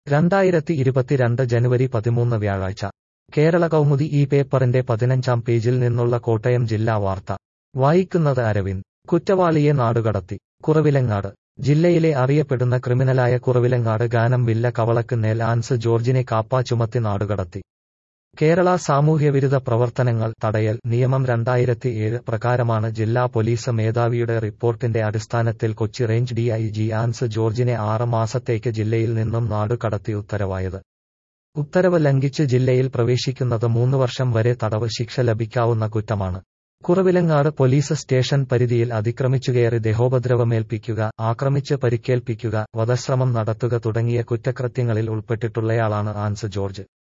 രണ്ടായിരത്തി ഇരുപത്തിരണ്ട് ജനുവരി പതിമൂന്ന് വ്യാഴാഴ്ച കേരള കൗമുദി ഈ പേപ്പറിന്റെ പതിനഞ്ചാം പേജിൽ നിന്നുള്ള കോട്ടയം ജില്ലാ വാർത്ത വായിക്കുന്നത് അരവിന്ദ് കുറ്റവാളിയെ നാടുകടത്തി കുറവിലങ്ങാട് ജില്ലയിലെ അറിയപ്പെടുന്ന ക്രിമിനലായ കുറവിലങ്ങാട് ഗാനം വില്ല കവളക്ക് നേൽ ആൻസ് ജോർജിനെ കാപ്പ ചുമത്തി നാടുകടത്തി കേരള സാമൂഹ്യവിരുദ്ധ പ്രവർത്തനങ്ങൾ തടയൽ നിയമം രണ്ടായിരത്തി ഏഴ് പ്രകാരമാണ് ജില്ലാ പോലീസ് മേധാവിയുടെ റിപ്പോർട്ടിന്റെ അടിസ്ഥാനത്തിൽ കൊച്ചി റേഞ്ച് ഡിഐജി ആൻസ് ജോർജിനെ ആറ് മാസത്തേക്ക് ജില്ലയിൽ നിന്നും നാടുകടത്തി ഉത്തരവായത് ഉത്തരവ് ലംഘിച്ച് ജില്ലയിൽ പ്രവേശിക്കുന്നത് മൂന്ന് വർഷം വരെ തടവ് ശിക്ഷ ലഭിക്കാവുന്ന കുറ്റമാണ് കുറവിലങ്ങാട് പോലീസ് സ്റ്റേഷൻ പരിധിയിൽ അതിക്രമിച്ചുകയറി ദേഹോപദ്രവമേൽപ്പിക്കുക ആക്രമിച്ച് പരിക്കേൽപ്പിക്കുക വധശ്രമം നടത്തുക തുടങ്ങിയ കുറ്റകൃത്യങ്ങളിൽ ഉൾപ്പെട്ടിട്ടുള്ളയാളാണ് ആൻസ് ജോർജ്